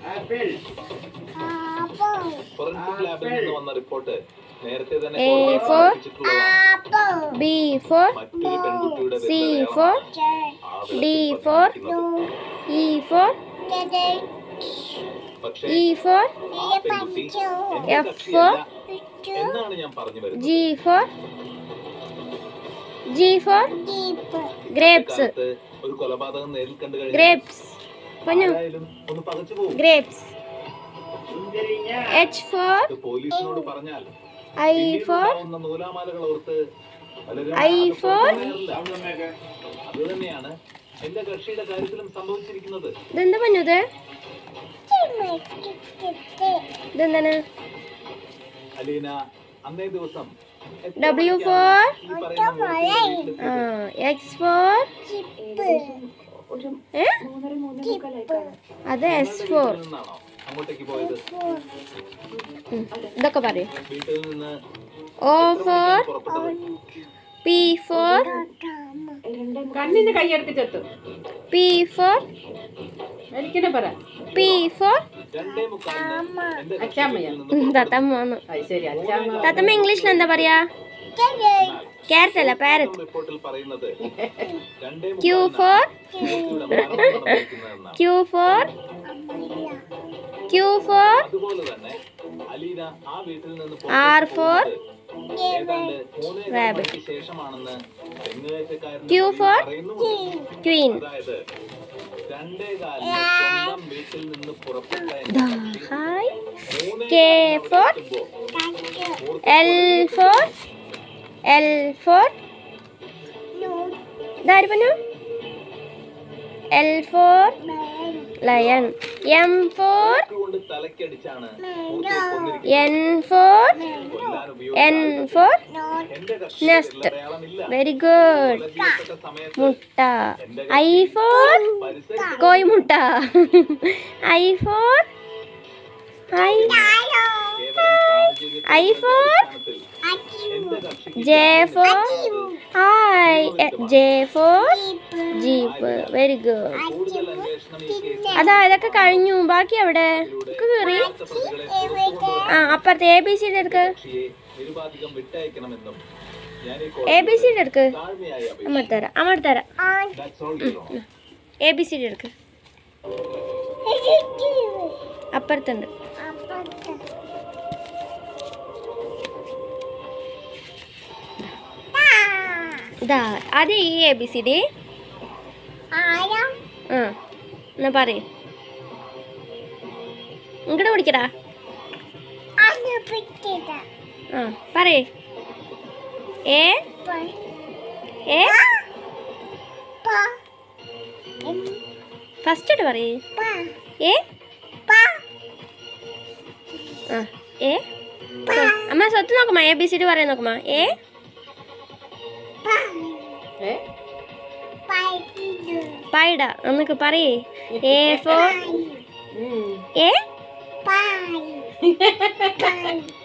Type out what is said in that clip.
Forensic ലാബിൽ നിന്ന് വന്ന റിപ്പോർട്ട് നേരത്തെ തന്നെ A കോടതിയെ for സമർപ്പിച്ചിട്ടുള്ളതാണ് B for മറ്റൊരു പെൺകുട്ടിയുടെ C വിരലടയാളമാണ് for ആ D വിളക്കിൽ for പതിഞ്ഞിരിക്കുന്നത്. E for പക്ഷേ E for ആ പെൺകുട്ടി എന്റെ F കക്ഷിയല്ല എന്നാണ് ഞാൻ പറഞ്ഞു വരുന്നത് G for G for grapes കാലത്ത് ഒരു കൊലപാതകം നേരിൽ കണ്ടു കഴിഞ്ഞാൽ grapes പൊന്നു ആരായാലും ഒന്ന് പകച്ചു പോകും grapes H for ഇത് പോലീസിനോട് പറഞ്ഞാൽ I for പിന്നീടുണ്ടാവുന്ന നൂലാമാലകൾ ഓർത്ത് പലരും I അത് for പുറത്തുപറയാറില്ല. അത് തന്നെയാണ് എന്റെ കക്ഷിയുടെ കാര്യത്തിലും സംഭവിച്ചിരിക്കുന്നത് ഇതെന്താ പൊന്നു ഇത് ഇതെന്താണ് അലീന അന്നേ ദിവസം എത്ര W മണിക്കാണ് for ഈ പറയുന്ന മൂർത്തിയുടെ വീട്ടിലെത്തിയത്? ആ X for ഏ അത് S നിങ്ങളുടെ for വീട്ടിൽ നിന്നാണോ അങ്ങോട്ടേക്ക് പോയത് ഉം. ഇതൊക്കെ പറയും വീട്ടിൽ നിന്ന് O എത്ര for മണിക്കാണ് പുറപ്പെട്ടത് P for കണ്ണിന്ന് കൈയെടുത്ത് ചെത്തു P for എനിക്കെന്നെ പറ P for രണ്ടേ മുക്കാലിന് എന്റെ അച്ചാമ്മയാ? കക്ഷിയിൽ നിന്ന് തത്തമ്മ അത് ശരി അച്ഛാമ്മ തത്തമ്മ ഇംഗ്ലീഷിൽ എന്താ പറയാ ക്യാരറ്റ് അല്ല പാരറ്റ് റിപ്പോർട്ടിൽ പറയുന്നത് രണ്ടേ Q for മുക്കാലിനാണ് മരണം സംഭവിക്കുന്നതെന്നാണ്. Q for Q for അതുപോലെ തന്നെ അലീന ആ വീട്ടിൽ നിന്ന് R for പുറത്തേക്ക് ഏതാണ്ട് മൂന്നേ കാൽ മണിക്ക് ശേഷമാണെന്ന് തെങ്ങുകയറ്റക്കാരൻ Q for പറയുന്നുമുണ്ട് Queen അതായത് രണ്ടേ കാലിന് സ്വന്തം വീട്ടിൽ നിന്ന് പുറപ്പെട്ട എന്റെ കക്ഷി ഹായ് മൂന്നേ K for എത്തുമ്പോൾ L for L for ഇതാര് പറഞ്ഞു L for lion M for കൊണ്ട് തലക്കടിച്ചാണ് മൂർത്തിയെ കൊന്നിരിക്കുന്നത്. N for കൊല്ലാൻ N ഉപയോഗിച്ച for എന്റെ കക്ഷി Nest. വിരലടയാളമില്ല. very good കൊല ചെയ്യപ്പെട്ട സമയത്ത് മുട്ട I for പരിസരത്ത് കോഴിമുട്ട I for I കേവലം സാഹചര്യത്തിന്റെ I for അടിസ്ഥാനത്തിൽ എന്റെ കക്ഷിക്ക് J for I J for jeep very good കൂടുതൽ അന്വേഷണം ഈ കേസിൽ അതാ ഇതൊക്കെ കഴിഞ്ഞു ബാക്കി എവിടെ ഒക്കെ കയറി പ്രതികളെ പുറത്തുകൊണ്ടുവരാൻ ആ അപ്പുറത്ത് എ ബി സിയുടെ എടുക്ക് കക്ഷിയെ നിരുപാധികം വിട്ടയക്കണമെന്നും ഞാൻ ഈ എ ബി സിയുടെ എടുക്ക് താഴ്മയായി അമ്മ തരാം അമ്മ തരാം That's all, Your Honor. A B സിയുടെ എടുക്ക് അപ്പുറത്തുണ്ട് ഇതാ അത് ഈ എ ബി സി ഡി ആ എന്നാ പറയ് ഇങ്ങോട്ട് പിടിക്കടാ ആ പറയ് ഏ ഏ ഫസ്റ്റ് ആയിട്ട് പറയ് ഏ ആ ഏ അമ്മ സ്വത്ത് നോക്കുമ്മ എ ബി സി ഡി പറയാൻ നോക്കുമ്മ ഏ ഏ പൈഡ നമുക്ക് പറയേ എ ഫോർ ഉം. ഏ